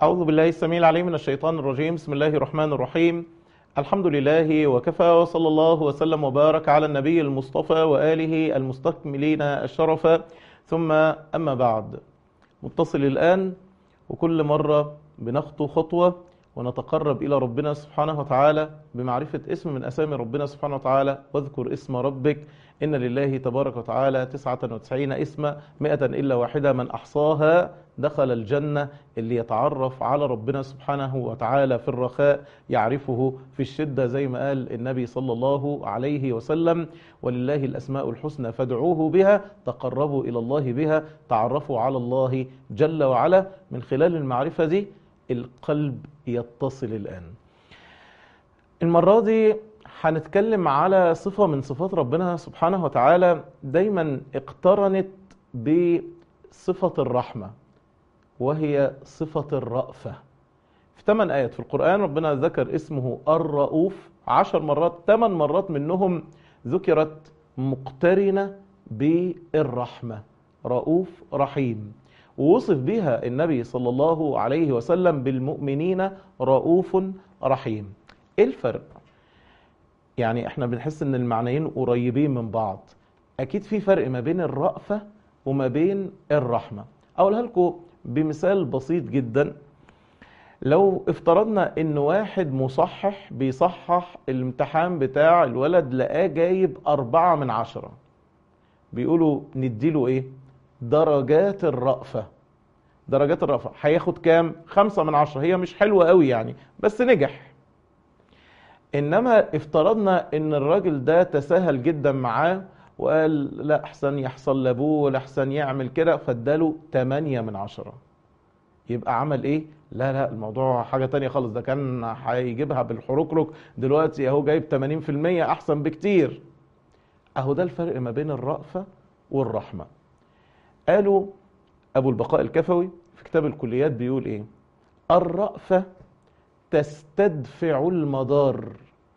أعوذ بالله السميع العليم من الشيطان الرجيم بسم الله الرحمن الرحيم الحمد لله وكفى وصلى الله وسلم وبارك على النبي المصطفى وآله المستكملين الشرف ثم أما بعد متصل الآن وكل مرة بنخطو خطوة ونتقرب إلى ربنا سبحانه وتعالى بمعرفة اسم من أسامي ربنا سبحانه وتعالى واذكر اسم ربك إن لله تبارك وتعالى تسعة وتسعين اسما مئة إلا واحدة من أحصاها دخل الجنة اللي يتعرف على ربنا سبحانه وتعالى في الرخاء يعرفه في الشدة زي ما قال النبي صلى الله عليه وسلم ولله الأسماء الحسنى فادعوه بها تقربوا إلى الله بها تعرفوا على الله جل وعلا من خلال المعرفة دي القلب يتصل الآن المرة دي هنتكلم على صفة من صفات ربنا سبحانه وتعالى دايما اقترنت بصفة الرحمة وهي صفة الرأفة في ثمان آيات في القرآن ربنا ذكر اسمه الرؤوف عشر مرات ثمان مرات منهم ذكرت مقترنة بالرحمة رؤوف رحيم ووصف بها النبي صلى الله عليه وسلم بالمؤمنين رؤوف رحيم ايه الفرق يعني احنا بنحس ان المعنيين قريبين من بعض اكيد في فرق ما بين الرأفة وما بين الرحمة اقولها لكم بمثال بسيط جدا لو افترضنا ان واحد مصحح بيصحح الامتحان بتاع الولد لقاه جايب أربعة من عشرة بيقولوا نديله ايه درجات الرأفة درجات الرأفة هياخد كام خمسة من عشرة هي مش حلوة قوي يعني بس نجح انما افترضنا ان الراجل ده تساهل جدا معاه وقال لا احسن يحصل لابوه ولا احسن يعمل كده فاداله 8 من عشرة يبقى عمل ايه لا لا الموضوع حاجة تانية خالص ده كان هيجيبها بالحركرك دلوقتي اهو جايب 80% احسن بكتير اهو ده الفرق ما بين الرأفة والرحمة قالوا ابو البقاء الكفوي في كتاب الكليات بيقول ايه الرأفة تستدفع المضار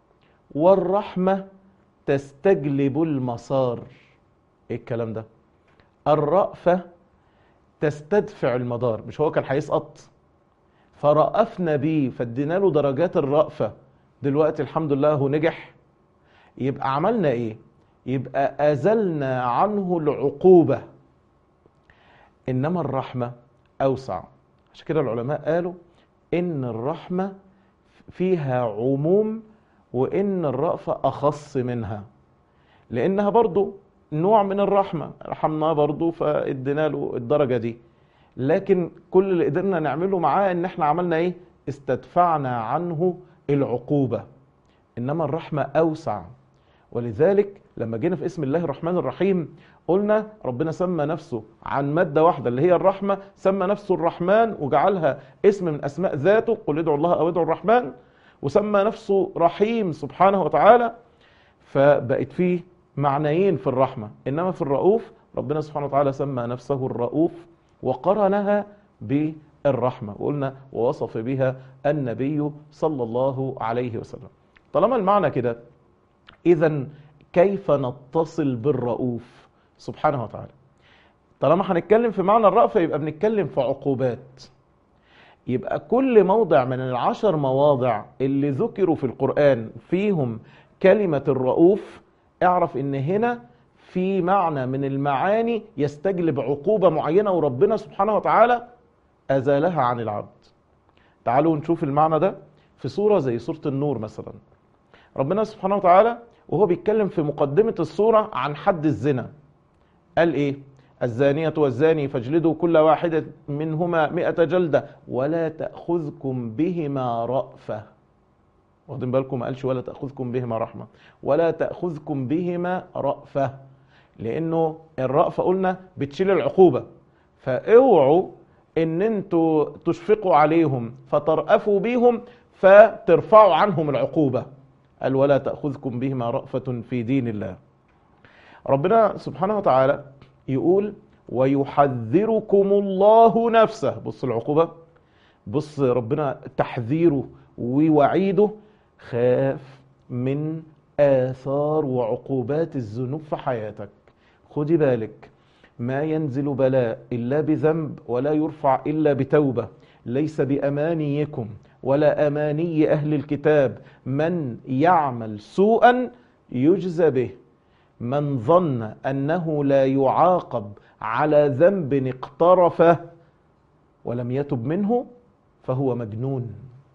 والرحمة تستجلب المسار ايه الكلام ده الرأفة تستدفع المدار مش هو كان هيسقط فرأفنا بيه فادينا له درجات الرأفة دلوقتي الحمد لله هو نجح يبقى عملنا ايه يبقى أزلنا عنه العقوبة إنما الرحمة أوسع عشان كده العلماء قالوا إن الرحمة فيها عموم وإن الرأفة أخص منها لأنها برضو نوع من الرحمة رحمناه برضو فادينا له الدرجة دي لكن كل اللي قدرنا نعمله معاه ان احنا عملنا ايه استدفعنا عنه العقوبة انما الرحمة اوسع ولذلك لما جينا في اسم الله الرحمن الرحيم قلنا ربنا سمى نفسه عن مادة واحدة اللي هي الرحمة سمى نفسه الرحمن وجعلها اسم من اسماء ذاته قل ادعوا الله او ادعوا الرحمن وسمى نفسه رحيم سبحانه وتعالى فبقت فيه معنيين في الرحمة إنما في الرؤوف ربنا سبحانه وتعالى سمى نفسه الرؤوف وقرنها بالرحمة وقلنا ووصف بها النبي صلى الله عليه وسلم طالما المعنى كده إذا كيف نتصل بالرؤوف سبحانه وتعالى طالما هنتكلم في معنى الرأفة يبقى بنتكلم في عقوبات يبقى كل موضع من العشر مواضع اللي ذكروا في القرآن فيهم كلمة الرؤوف اعرف ان هنا في معنى من المعاني يستجلب عقوبة معينة وربنا سبحانه وتعالى أزالها عن العبد تعالوا نشوف المعنى ده في سورة زي سورة النور مثلا ربنا سبحانه وتعالى وهو بيتكلم في مقدمة السورة عن حد الزنا قال ايه الزانية والزاني فاجلدوا كل واحدة منهما مئة جلدة ولا تأخذكم بهما رأفة واخدين بالكم ما قالش ولا تأخذكم بهما رحمة ولا تأخذكم بهما رأفة لأنه الرأفة قلنا بتشيل العقوبة فاوعوا ان انتوا تشفقوا عليهم فترأفوا بيهم فترفعوا عنهم العقوبة قال ولا تأخذكم بهما رأفة في دين الله ربنا سبحانه وتعالى يقول ويحذركم الله نفسه بص العقوبة بص ربنا تحذيره ووعيده خاف من آثار وعقوبات الذنوب في حياتك خدي بالك ما ينزل بلاء إلا بذنب ولا يرفع إلا بتوبة ليس بامانيكم ولا اماني اهل الكتاب من يعمل سوءا يجزى به من ظن انه لا يعاقب على ذنب اقترفه ولم يتب منه فهو مجنون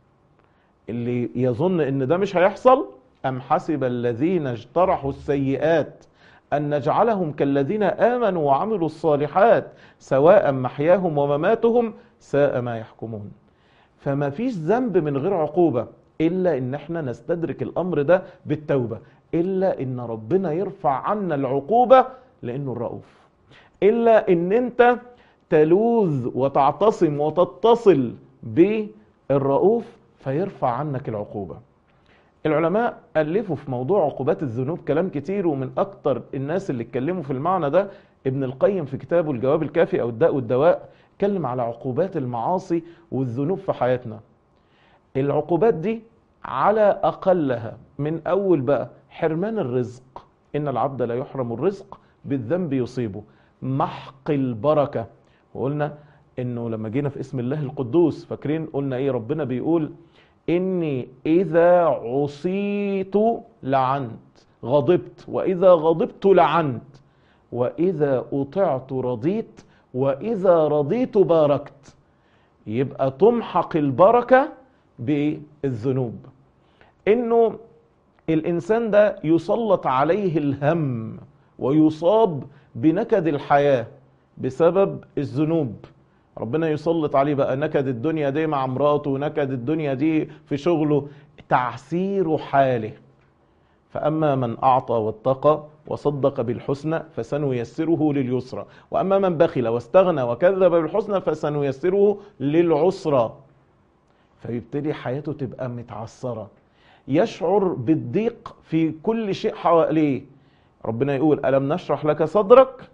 اللي يظن ان ده مش هيحصل ام حسب الذين اجترحوا السيئات ان نجعلهم كالذين امنوا وعملوا الصالحات سواء محياهم ومماتهم ساء ما يحكمون فما فيش ذنب من غير عقوبه الا ان احنا نستدرك الامر ده بالتوبه الا ان ربنا يرفع عنا العقوبه لانه الرؤوف الا ان انت تلوذ وتعتصم وتتصل بالرؤوف فيرفع عنك العقوبه العلماء ألفوا في موضوع عقوبات الذنوب كلام كتير ومن أكتر الناس اللي اتكلموا في المعنى ده ابن القيم في كتابه الجواب الكافي أو الداء والدواء اتكلم على عقوبات المعاصي والذنوب في حياتنا العقوبات دي على أقلها من أول بقى حرمان الرزق إن العبد لا يحرم الرزق بالذنب يصيبه محق البركة وقلنا إنه لما جينا في اسم الله القدوس فاكرين قلنا إيه ربنا بيقول إني إذا عصيت لعنت غضبت وإذا غضبت لعنت وإذا أطعت رضيت وإذا رضيت باركت يبقى تمحق البركة بالذنوب إنه الإنسان ده يسلط عليه الهم ويصاب بنكد الحياة بسبب الذنوب ربنا يسلط عليه بقى نكد الدنيا دي مع مراته نكد الدنيا دي في شغله تعسير حاله فأما من أعطى واتقى وصدق بالحسنى فسنيسره لليسرى وأما من بخل واستغنى وكذب بالحسنى فسنيسره للعسرى فيبتدي حياته تبقى متعثرة يشعر بالضيق في كل شيء حواليه ربنا يقول ألم نشرح لك صدرك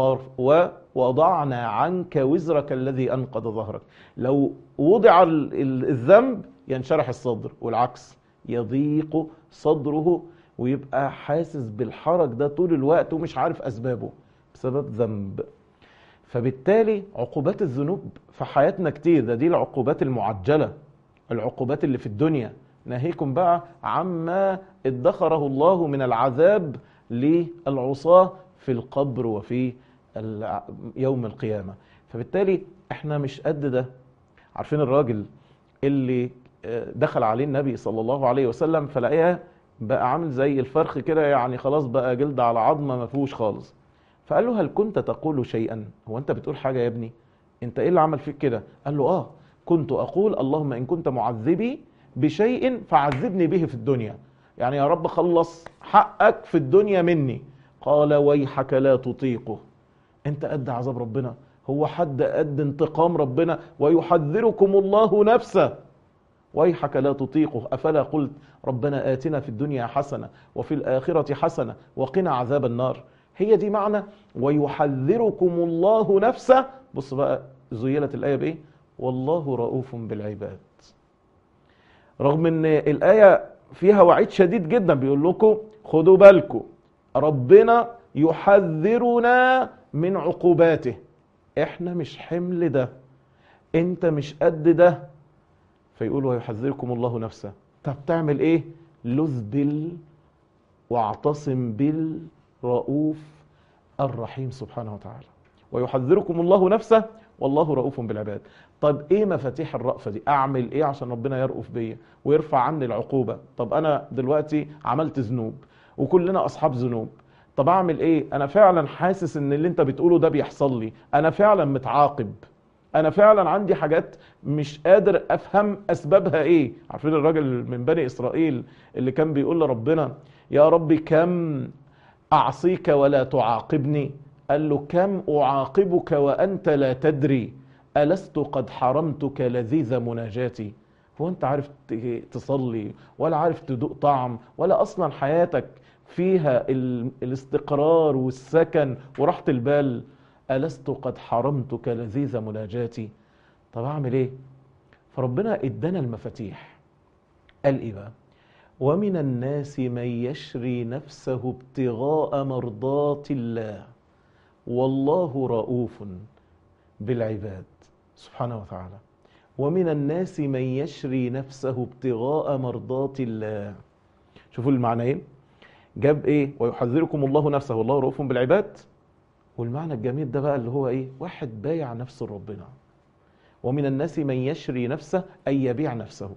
ووضعنا عنك وزرك الذي أنقض ظهرك لو وضع الذنب ينشرح الصدر والعكس يضيق صدره ويبقى حاسس بالحرج ده طول الوقت ومش عارف أسبابه بسبب ذنب فبالتالي عقوبات الذنوب في حياتنا كتير ده دي العقوبات المعجلة العقوبات اللي في الدنيا ناهيكم بقى عما ادخره الله من العذاب للعصاة في القبر وفي يوم القيامة فبالتالي احنا مش قد ده عارفين الراجل اللي دخل عليه النبي صلى الله عليه وسلم فلاقيها بقى عامل زي الفرخ كده يعني خلاص بقى جلد على عظمه ما فيهوش خالص فقال له هل كنت تقول شيئا هو انت بتقول حاجه يا ابني انت ايه اللي عمل فيك كده قال له اه كنت اقول اللهم ان كنت معذبي بشيء فعذبني به في الدنيا يعني يا رب خلص حقك في الدنيا مني قال ويحك لا تطيقه انت قد عذاب ربنا هو حد قد انتقام ربنا ويحذركم الله نفسه ويحك لا تطيقه أفلا قلت ربنا آتنا في الدنيا حسنة وفي الآخرة حسنة وقنا عذاب النار هي دي معنى ويحذركم الله نفسه بص بقى زيلت الآية بإيه والله رؤوف بالعباد رغم ان الآية فيها وعيد شديد جدا بيقول لكم خدوا بالكم ربنا يحذرنا من عقوباته احنا مش حمل ده انت مش قد ده فيقول ويحذركم الله نفسه طب تعمل ايه لذ بال واعتصم بالرؤوف الرحيم سبحانه وتعالى ويحذركم الله نفسه والله رؤوف بالعباد طب ايه مفاتيح الرأفة دي اعمل ايه عشان ربنا يرأف بيا ويرفع عني العقوبة طب انا دلوقتي عملت ذنوب وكلنا اصحاب ذنوب طب اعمل ايه انا فعلا حاسس ان اللي انت بتقوله ده بيحصل لي انا فعلا متعاقب انا فعلا عندي حاجات مش قادر افهم اسبابها ايه عارفين الراجل من بني اسرائيل اللي كان بيقول لربنا يا رب كم اعصيك ولا تعاقبني قال له كم اعاقبك وانت لا تدري الست قد حرمتك لذيذ مناجاتي هو انت عارف تصلي ولا عارف تدوق طعم ولا اصلا حياتك فيها الاستقرار والسكن وراحه البال ألست قد حرمتك لذيذ مناجاتي طب أعمل إيه فربنا إدانا المفاتيح قال إيه بقى ومن الناس من يشري نفسه ابتغاء مرضات الله والله رؤوف بالعباد سبحانه وتعالى ومن الناس من يشري نفسه ابتغاء مرضات الله شوفوا المعنيين جاب ايه ويحذركم الله نفسه والله رؤوف بالعباد والمعنى الجميل ده بقى اللي هو ايه واحد بايع نفسه لربنا ومن الناس من يشري نفسه أي يبيع نفسه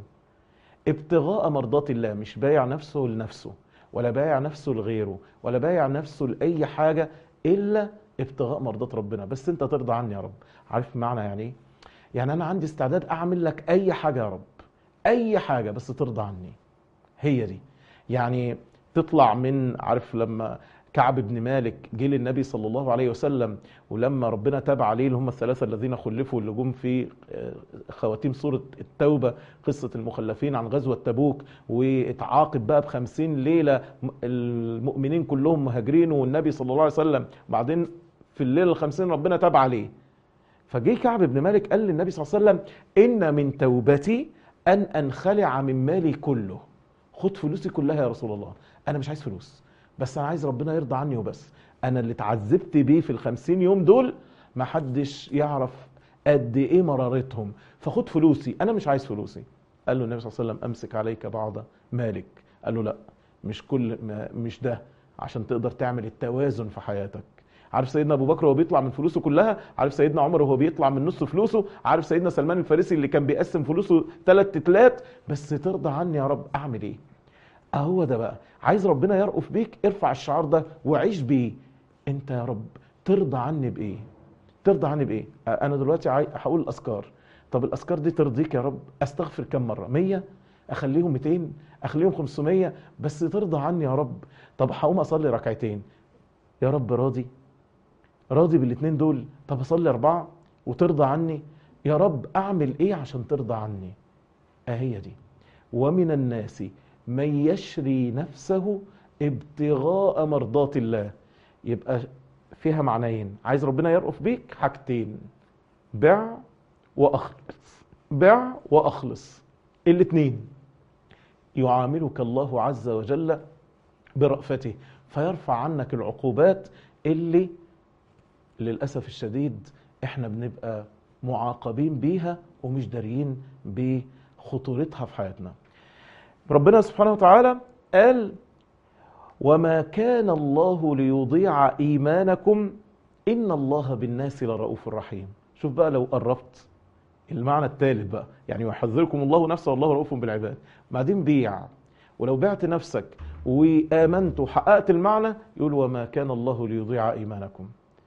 ابتغاء مرضات الله مش بايع نفسه لنفسه ولا بايع نفسه لغيره ولا بايع نفسه لأي حاجة إلا ابتغاء مرضات ربنا بس انت ترضى عني يا رب عارف معنى يعني ايه يعني انا عندي استعداد اعمل لك اي حاجة يا رب اي حاجة بس ترضى عني هي دي يعني تطلع من عارف لما كعب بن مالك جه للنبي صلى الله عليه وسلم ولما ربنا تاب عليه اللي هم الثلاثه الذين خلفوا اللي جم في خواتيم سوره التوبه قصه المخلفين عن غزوه تبوك واتعاقب بقى بخمسين ليله المؤمنين كلهم مهاجرين والنبي صلى الله عليه وسلم بعدين في الليله الخمسين ربنا تاب عليه فجه كعب بن مالك قال للنبي صلى الله عليه وسلم ان من توبتي ان انخلع من مالي كله خد فلوسي كلها يا رسول الله انا مش عايز فلوس بس انا عايز ربنا يرضى عني وبس انا اللي اتعذبت بيه في الخمسين يوم دول ما حدش يعرف قد ايه مرارتهم فخد فلوسي انا مش عايز فلوسي قال له النبي صلى الله عليه وسلم امسك عليك بعض مالك قال له لا مش كل ما مش ده عشان تقدر تعمل التوازن في حياتك عارف سيدنا ابو بكر وهو بيطلع من فلوسه كلها عارف سيدنا عمر وهو بيطلع من نص فلوسه عارف سيدنا سلمان الفارسي اللي كان بيقسم فلوسه ثلاث تلات بس ترضى عني يا رب اعمل ايه اهو ده بقى عايز ربنا يرقف بيك ارفع الشعار ده وعيش بيه انت يا رب ترضى عني بايه ترضى عني بايه انا دلوقتي هقول الاذكار طب الاذكار دي ترضيك يا رب استغفر كم مره 100 اخليهم 200 اخليهم 500 بس ترضى عني يا رب طب هقوم اصلي ركعتين يا رب راضي راضي بالاثنين دول طب اصلي اربعه وترضى عني يا رب اعمل ايه عشان ترضى عني اهي دي ومن الناس من يشري نفسه ابتغاء مرضات الله يبقى فيها معنيين عايز ربنا يرقف بيك حاجتين بع واخلص بع واخلص الاثنين يعاملك الله عز وجل برأفته فيرفع عنك العقوبات اللي للأسف الشديد احنا بنبقى معاقبين بيها ومش داريين بخطورتها في حياتنا ربنا سبحانه وتعالى قال وما كان الله ليضيع ايمانكم ان الله بالناس لرؤوف رحيم شوف بقى لو قربت المعنى الثالث بقى يعني يحذركم الله نفسه والله رؤوف بالعباد بعدين بيع ولو بعت نفسك وامنت وحققت المعنى يقول وما كان الله ليضيع ايمانكم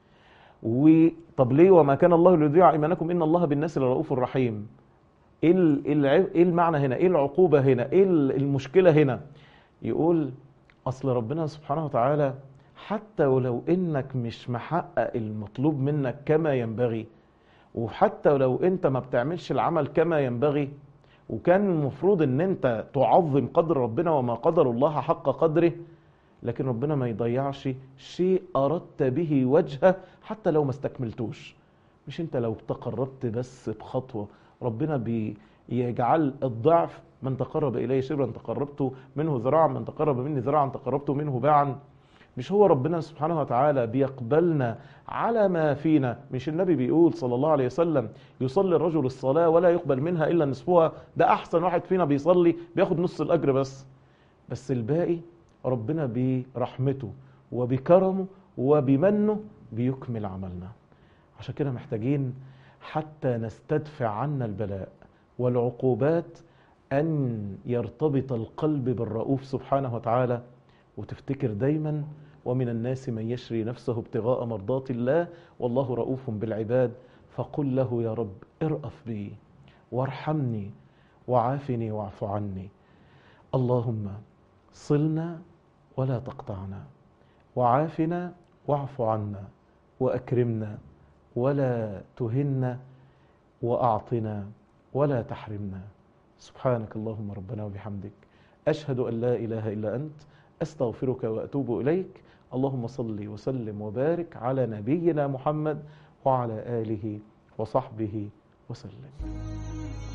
وطب ليه وما كان الله ليضيع ايمانكم ان الله بالناس لرؤوف رحيم ايه ايه المعنى هنا ايه العقوبه هنا ايه المشكله هنا يقول اصل ربنا سبحانه وتعالى حتى ولو انك مش محقق المطلوب منك كما ينبغي وحتى ولو انت ما بتعملش العمل كما ينبغي وكان المفروض ان انت تعظم قدر ربنا وما قدر الله حق قدره لكن ربنا ما يضيعش شيء اردت به وجهه حتى لو ما استكملتوش مش انت لو تقربت بس بخطوه ربنا بيجعل الضعف من تقرب الي شبرا تقربت منه ذراعا من تقرب مني ذراعا تقربت منه باعا مش هو ربنا سبحانه وتعالى بيقبلنا على ما فينا مش النبي بيقول صلى الله عليه وسلم يصلي الرجل الصلاة ولا يقبل منها إلا نصفها ده أحسن واحد فينا بيصلي بياخد نص الأجر بس بس الباقي ربنا برحمته وبكرمه وبمنه بيكمل عملنا عشان كده محتاجين حتى نستدفع عنا البلاء والعقوبات أن يرتبط القلب بالرؤوف سبحانه وتعالى وتفتكر دايما ومن الناس من يشري نفسه ابتغاء مرضات الله والله رؤوف بالعباد فقل له يا رب ارأف بي وارحمني وعافني واعف عني اللهم صلنا ولا تقطعنا وعافنا واعف عنا واكرمنا ولا تهنا واعطنا ولا تحرمنا سبحانك اللهم ربنا وبحمدك اشهد ان لا اله الا انت استغفرك واتوب اليك اللهم صل وسلم وبارك على نبينا محمد وعلى اله وصحبه وسلم